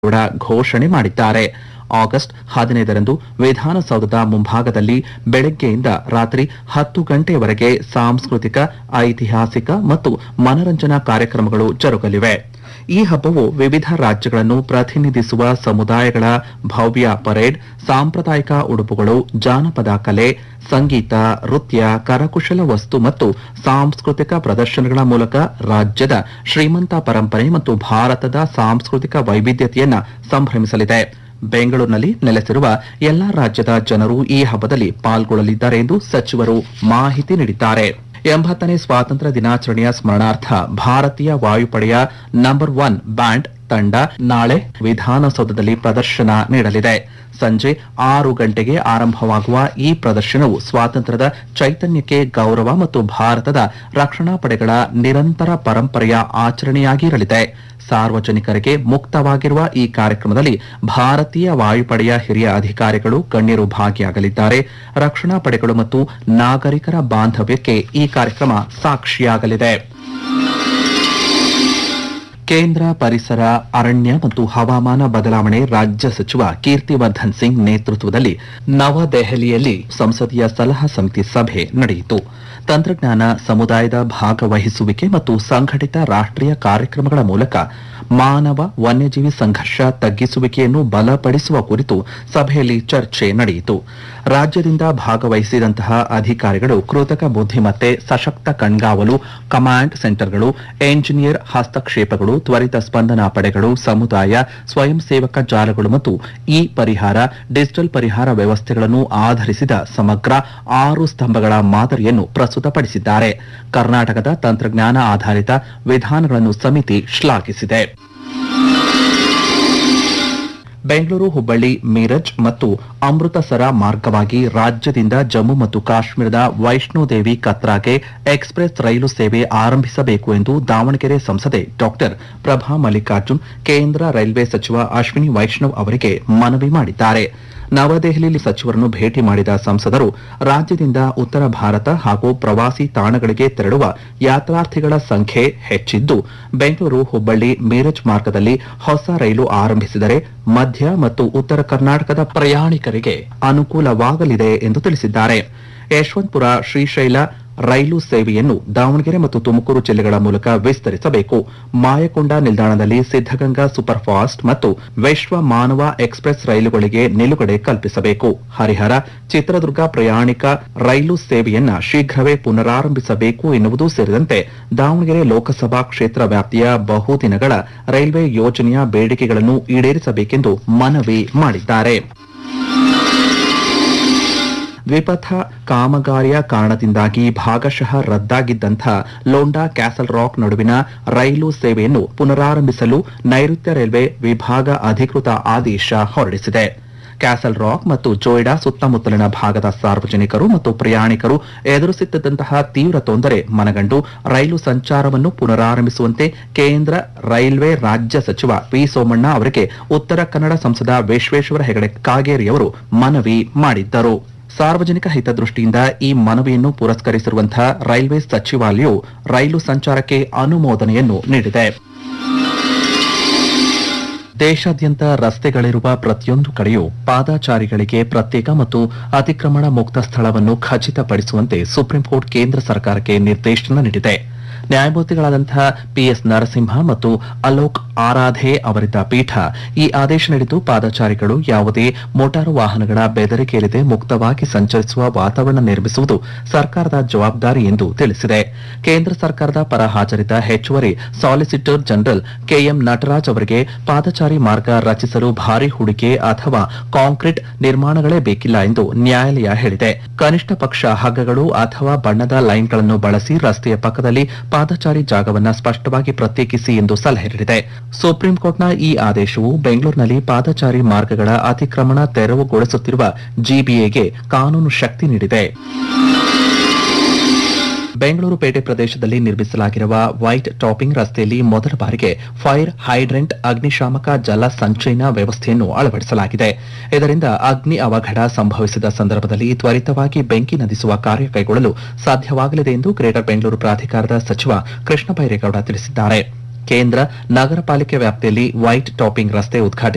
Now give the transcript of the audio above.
ಗೌಡ ಘೋಷಣೆ ಮಾಡಿದ್ದಾರೆ ಆಗಸ್ಟ್ ಹದಿನೈದರಂದು ವಿಧಾನಸೌಧದ ಮುಂಭಾಗದಲ್ಲಿ ಬೆಳಗ್ಗೆಯಿಂದ ರಾತ್ರಿ ಹತ್ತು ಗಂಟೆಯವರೆಗೆ ಸಾಂಸ್ಕೃತಿಕ ಐತಿಹಾಸಿಕ ಮತ್ತು ಮನರಂಜನಾ ಕಾರ್ಯಕ್ರಮಗಳು ಜರುಗಲಿವೆ ಈ ಹಬ್ಬವು ವಿವಿಧ ರಾಜ್ಯಗಳನ್ನು ಪ್ರತಿನಿಧಿಸುವ ಸಮುದಾಯಗಳ ಭವ್ಯ ಪರೇಡ್ ಸಾಂಪ್ರದಾಯಿಕ ಉಡುಪುಗಳು ಜಾನಪದ ಕಲೆ ಸಂಗೀತ ನೃತ್ಯ ಕರಕುಶಲ ವಸ್ತು ಮತ್ತು ಸಾಂಸ್ಕೃತಿಕ ಪ್ರದರ್ಶನಗಳ ಮೂಲಕ ರಾಜ್ಯದ ಶ್ರೀಮಂತ ಪರಂಪರೆ ಮತ್ತು ಭಾರತದ ಸಾಂಸ್ಕೃತಿಕ ವೈವಿಧ್ಯತೆಯನ್ನ ಸಂಭ್ರಮಿಸಲಿದೆ ಬೆಂಗಳೂರಿನಲ್ಲಿ ನೆಲೆಸಿರುವ ಎಲ್ಲಾ ರಾಜ್ಯದ ಜನರು ಈ ಹಬ್ಬದಲ್ಲಿ ಪಾಲ್ಗೊಳ್ಳಲಿದ್ದಾರೆ ಎಂದು ಸಚಿವರು ಮಾಹಿತಿ ನೀಡಿದ್ದಾರೆ ಎಂಬತ್ತನೇ ಸ್ವಾತಂತ್ರ್ಯ ದಿನಾಚರಣೆಯ ಸ್ಮರಣಾರ್ಥ ಭಾರತೀಯ ವಾಯುಪಡೆಯ ನಂಬರ್ ಒನ್ ಬ್ಯಾಂಡ್ ತಂಡ ನಾಳೆ ವಿಧಾನಸೌಧದಲ್ಲಿ ಪ್ರದರ್ಶನ ನೀಡಲಿದೆ ಸಂಜೆ ಆರು ಗಂಟೆಗೆ ಆರಂಭವಾಗುವ ಈ ಪ್ರದರ್ಶನವು ಸ್ವಾತಂತ್ರ್ಯದ ಚೈತನ್ಯಕ್ಕೆ ಗೌರವ ಮತ್ತು ಭಾರತದ ರಕ್ಷಣಾ ಪಡೆಗಳ ನಿರಂತರ ಪರಂಪರೆಯ ಆಚರಣೆಯಾಗಿರಲಿದೆ ಸಾರ್ವಜನಿಕರಿಗೆ ಮುಕ್ತವಾಗಿರುವ ಈ ಕಾರ್ಯಕ್ರಮದಲ್ಲಿ ಭಾರತೀಯ ವಾಯುಪಡೆಯ ಹಿರಿಯ ಅಧಿಕಾರಿಗಳು ಗಣ್ಯರು ಭಾಗಿಯಾಗಲಿದ್ದಾರೆ ರಕ್ಷಣಾ ಪಡೆಗಳು ಮತ್ತು ನಾಗರಿಕರ ಬಾಂಧವ್ಯಕ್ಕೆ ಈ ಕಾರ್ಯಕ್ರಮ ಸಾಕ್ಷಿಯಾಗಲಿದೆ ಕೇಂದ್ರ ಪರಿಸರ ಅರಣ್ಯ ಮತ್ತು ಹವಾಮಾನ ಬದಲಾವಣೆ ರಾಜ್ಯ ಸಚಿವ ಕೀರ್ತಿವರ್ಧನ್ ಸಿಂಗ್ ನೇತೃತ್ವದಲ್ಲಿ ನವದೆಹಲಿಯಲ್ಲಿ ಸಂಸದೀಯ ಸಲಹಾ ಸಮಿತಿ ಸಭೆ ನಡೆಯಿತು ತಂತ್ರಜ್ಞಾನ ಸಮುದಾಯದ ಭಾಗವಹಿಸುವಿಕೆ ಮತ್ತು ಸಂಘಟಿತ ರಾಷ್ಟ್ರೀಯ ಕಾರ್ಯಕ್ರಮಗಳ ಮೂಲಕ ಮಾನವ ವನ್ಯಜೀವಿ ಸಂಘರ್ಷ ತಗ್ಗಿಸುವಿಕೆಯನ್ನು ಬಲಪಡಿಸುವ ಕುರಿತು ಸಭೆಯಲ್ಲಿ ಚರ್ಚೆ ನಡೆಯಿತು ರಾಜ್ಯದಿಂದ ಭಾಗವಹಿಸಿದಂತಹ ಅಧಿಕಾರಿಗಳು ಕೃತಕ ಬುದ್ಧಿಮತ್ತೆ ಸಶಕ್ತ ಕಣ್ಗಾವಲು ಕಮಾಂಡ್ ಸೆಂಟರ್ಗಳು ಎಂಜಿನಿಯರ್ ಹಸ್ತಕ್ಷೇಪಗಳು ತ್ವರಿತ ಸ್ಪಂದನಾ ಪಡೆಗಳು ಸಮುದಾಯ ಸ್ವಯಂ ಸೇವಕ ಜಾಲಗಳು ಮತ್ತು ಇ ಪರಿಹಾರ ಡಿಜಿಟಲ್ ಪರಿಹಾರ ವ್ಯವಸ್ಥೆಗಳನ್ನು ಆಧರಿಸಿದ ಸಮಗ್ರ ಆರು ಸ್ತಂಭಗಳ ಮಾದರಿಯನ್ನು ಪ್ರಸ್ತುತಪಡಿಸಿದ್ದಾರೆ ಕರ್ನಾಟಕದ ತಂತ್ರಜ್ಞಾನ ಆಧಾರಿತ ವಿಧಾನಗಳನ್ನು ಸಮಿತಿ ಶ್ಲಾಘಿಸಿದೆ ಬೆಂಗಳೂರು ಹುಬ್ಬಳ್ಳಿ ಮೀರಜ್ ಮತ್ತು ಅಮೃತಸರ ಮಾರ್ಗವಾಗಿ ರಾಜ್ಯದಿಂದ ಜಮ್ಮು ಮತ್ತು ಕಾಶ್ಮೀರದ ವೈಷ್ಣೋದೇವಿ ಕತ್ರಾಗೆ ಎಕ್ಸ್ಪ್ರೆಸ್ ರೈಲು ಸೇವೆ ಆರಂಭಿಸಬೇಕು ಎಂದು ದಾವಣಗೆರೆ ಸಂಸದೆ ಡಾಕ್ಟರ್ ಪ್ರಭಾ ಮಲ್ಲಿಕಾರ್ಜುನ್ ಕೇಂದ್ರ ರೈಲ್ವೆ ಸಚಿವ ಅಶ್ವಿನಿ ವೈಷ್ಣವ್ ಅವರಿಗೆ ಮನವಿ ಮಾಡಿದ್ದಾರೆ ನವದೆಹಲಿಯಲ್ಲಿ ಸಚಿವರನ್ನು ಭೇಟಿ ಮಾಡಿದ ಸಂಸದರು ರಾಜ್ಯದಿಂದ ಉತ್ತರ ಭಾರತ ಹಾಗೂ ಪ್ರವಾಸಿ ತಾಣಗಳಿಗೆ ತೆರಳುವ ಯಾತ್ರಾರ್ಥಿಗಳ ಸಂಖ್ಯೆ ಹೆಚ್ಚಿದ್ದು ಬೆಂಗಳೂರು ಹುಬ್ಬಳ್ಳಿ ಮೀರಜ್ ಮಾರ್ಗದಲ್ಲಿ ಹೊಸ ರೈಲು ಆರಂಭಿಸಿದರೆ ಮಧ್ಯ ಮತ್ತು ಉತ್ತರ ಕರ್ನಾಟಕದ ಪ್ರಯಾಣಿಕರಿಗೆ ಅನುಕೂಲವಾಗಲಿದೆ ಎಂದು ತಿಳಿಸಿದ್ದಾರೆ ಯಶವಂತಪುರ ಶ್ರೀಶೈಲ ರೈಲು ಸೇವೆಯನ್ನು ದಾವಣಗೆರೆ ಮತ್ತು ತುಮಕೂರು ಜಿಲ್ಲೆಗಳ ಮೂಲಕ ವಿಸ್ತರಿಸಬೇಕು ಮಾಯಕೊಂಡ ನಿಲ್ದಾಣದಲ್ಲಿ ಸಿದ್ದಗಂಗಾ ಸೂಪರ್ ಫಾಸ್ಟ್ ಮತ್ತು ವಿಶ್ವ ಮಾನವ ಎಕ್ಸ್ಪ್ರೆಸ್ ರೈಲುಗಳಿಗೆ ನಿಲುಗಡೆ ಕಲ್ಪಿಸಬೇಕು ಹರಿಹರ ಚಿತ್ರದುರ್ಗ ಪ್ರಯಾಣಿಕ ರೈಲು ಸೇವೆಯನ್ನ ಶೀಘ್ರವೇ ಪುನರಾರಂಭಿಸಬೇಕು ಎನ್ನುವುದು ಸೇರಿದಂತೆ ದಾವಣಗೆರೆ ಲೋಕಸಭಾ ಕ್ಷೇತ್ರ ವ್ಯಾಪ್ತಿಯ ಬಹುದಿನಗಳ ರೈಲ್ವೆ ಯೋಜನೆಯ ಬೇಡಿಕೆಗಳನ್ನು ಈಡೇರಿಸಬೇಕೆಂದು ಮನವಿ ಮಾಡಿದ್ದಾರೆ ದ್ವಿಪಥ ಕಾಮಗಾರಿಯ ಕಾರಣದಿಂದಾಗಿ ಭಾಗಶಃ ರದ್ದಾಗಿದ್ದಂಥ ಲೋಂಡಾ ಕ್ಯಾಸಲ್ ರಾಕ್ ನಡುವಿನ ರೈಲು ಸೇವೆಯನ್ನು ಪುನರಾರಂಭಿಸಲು ನೈಋತ್ಯ ರೈಲ್ವೆ ವಿಭಾಗ ಅಧಿಕೃತ ಆದೇಶ ಹೊರಡಿಸಿದೆ ಕ್ಯಾಸಲ್ ರಾಕ್ ಮತ್ತು ಜೋಯ್ಡಾ ಸುತ್ತಮುತ್ತಲಿನ ಭಾಗದ ಸಾರ್ವಜನಿಕರು ಮತ್ತು ಪ್ರಯಾಣಿಕರು ಎದುರಿಸುತ್ತಿದ್ದಂತಹ ತೀವ್ರ ತೊಂದರೆ ಮನಗಂಡು ರೈಲು ಸಂಚಾರವನ್ನು ಪುನರಾರಂಭಿಸುವಂತೆ ಕೇಂದ್ರ ರೈಲ್ವೆ ರಾಜ್ಯ ಸಚಿವ ವಿ ಸೋಮಣ್ಣ ಅವರಿಗೆ ಉತ್ತರ ಕನ್ನಡ ಸಂಸದ ವಿಶ್ವೇಶ್ವರ ಹೆಗಡೆ ಕಾಗೇರಿಯವರು ಮನವಿ ಮಾಡಿದ್ದರು ಸಾರ್ವಜನಿಕ ಹಿತದೃಷ್ಟಿಯಿಂದ ಈ ಮನವಿಯನ್ನು ಪುರಸ್ಕರಿಸಿರುವಂತಹ ರೈಲ್ವೆ ಸಚಿವಾಲಯವು ರೈಲು ಸಂಚಾರಕ್ಕೆ ಅನುಮೋದನೆಯನ್ನು ನೀಡಿದೆ ದೇಶಾದ್ಯಂತ ರಸ್ತೆಗಳಿರುವ ಪ್ರತಿಯೊಂದು ಕಡೆಯೂ ಪಾದಾಚಾರಿಗಳಿಗೆ ಪ್ರತ್ಯೇಕ ಮತ್ತು ಅತಿಕ್ರಮಣ ಮುಕ್ತ ಸ್ಥಳವನ್ನು ಖಚಿತಪಡಿಸುವಂತೆ ಸುಪ್ರೀಂಕೋರ್ಟ್ ಕೇಂದ್ರ ಸರ್ಕಾರಕ್ಕೆ ನಿರ್ದೇಶನ ನೀಡಿದೆ ನ್ಯಾಯಮೂರ್ತಿಗಳಾದಂತಹ ಪಿಎಸ್ ನರಸಿಂಹ ಮತ್ತು ಅಲೋಕ್ ಆರಾಧೆ ಅವರಿದ್ದ ಪೀಠ ಈ ಆದೇಶ ನೀಡಿದ್ದು ಪಾದಚಾರಿಗಳು ಯಾವುದೇ ಮೋಟಾರು ವಾಹನಗಳ ಬೆದರಿಕೆಯಿಲ್ಲದೆ ಮುಕ್ತವಾಗಿ ಸಂಚರಿಸುವ ವಾತಾವರಣ ನಿರ್ಮಿಸುವುದು ಸರ್ಕಾರದ ಜವಾಬ್ದಾರಿ ಎಂದು ತಿಳಿಸಿದೆ ಕೇಂದ್ರ ಸರ್ಕಾರದ ಪರ ಹಾಜರಿದ್ದ ಹೆಚ್ಚುವರಿ ಸಾಲಿಸಿಟರ್ ಜನರಲ್ ಕೆಎಂ ನಟರಾಜ್ ಅವರಿಗೆ ಪಾದಚಾರಿ ಮಾರ್ಗ ರಚಿಸಲು ಭಾರಿ ಹೂಡಿಕೆ ಅಥವಾ ಕಾಂಕ್ರೀಟ್ ನಿರ್ಮಾಣಗಳೇ ಬೇಕಿಲ್ಲ ಎಂದು ನ್ಯಾಯಾಲಯ ಹೇಳಿದೆ ಕನಿಷ್ಠ ಪಕ್ಷ ಹಗ್ಗಗಳು ಅಥವಾ ಬಣ್ಣದ ಲೈನ್ಗಳನ್ನು ಬಳಸಿ ರಸ್ತೆಯ ಪಕ್ಕದಲ್ಲಿ ಪಾದಚಾರಿ ಜಾಗವನ್ನ ಸ್ಪಷ್ಟವಾಗಿ ಪ್ರತ್ಯೇಕಿಸಿ ಎಂದು ಸಲಹೆ ನೀಡಿದೆ ಸುಪ್ರೀಂ ಕೋರ್ಟ್ನ ಈ ಆದೇಶವು ಬೆಂಗಳೂರಿನಲ್ಲಿ ಪಾದಚಾರಿ ಮಾರ್ಗಗಳ ಅತಿಕ್ರಮಣ ತೆರವುಗೊಳಿಸುತ್ತಿರುವ ಜಿಬಿಎಗೆ ಕಾನೂನು ಶಕ್ತಿ ನೀಡಿದೆ ಬೆಂಗಳೂರು ಪೇಟೆ ಪ್ರದೇಶದಲ್ಲಿ ನಿರ್ಮಿಸಲಾಗಿರುವ ವೈಟ್ ಟಾಪಿಂಗ್ ರಸ್ತೆಯಲ್ಲಿ ಮೊದಲ ಬಾರಿಗೆ ಫೈರ್ ಹೈಡ್ರೆಂಟ್ ಅಗ್ನಿಶಾಮಕ ಜಲ ಸಂಚಯನ ವ್ಯವಸ್ಥೆಯನ್ನು ಅಳವಡಿಸಲಾಗಿದೆ ಇದರಿಂದ ಅಗ್ನಿ ಅವಘಡ ಸಂಭವಿಸಿದ ಸಂದರ್ಭದಲ್ಲಿ ತ್ವರಿತವಾಗಿ ಬೆಂಕಿ ನಂದಿಸುವ ಕಾರ್ಯ ಕೈಗೊಳ್ಳಲು ಸಾಧ್ಯವಾಗಲಿದೆ ಎಂದು ಗ್ರೇಟರ್ ಬೆಂಗಳೂರು ಪ್ರಾಧಿಕಾರದ ಸಚಿವ ಕೃಷ್ಣ ಬೈರೇಗೌಡ ತಿಳಿಸಿದ್ದಾರೆ ಕೇಂದ್ರ ನಗರ ಪಾಲಿಕೆ ವ್ಯಾಪ್ತಿಯಲ್ಲಿ ವೈಟ್ ಟಾಪಿಂಗ್ ರಸ್ತೆ ಉದ್ಘಾಟಿಸಿ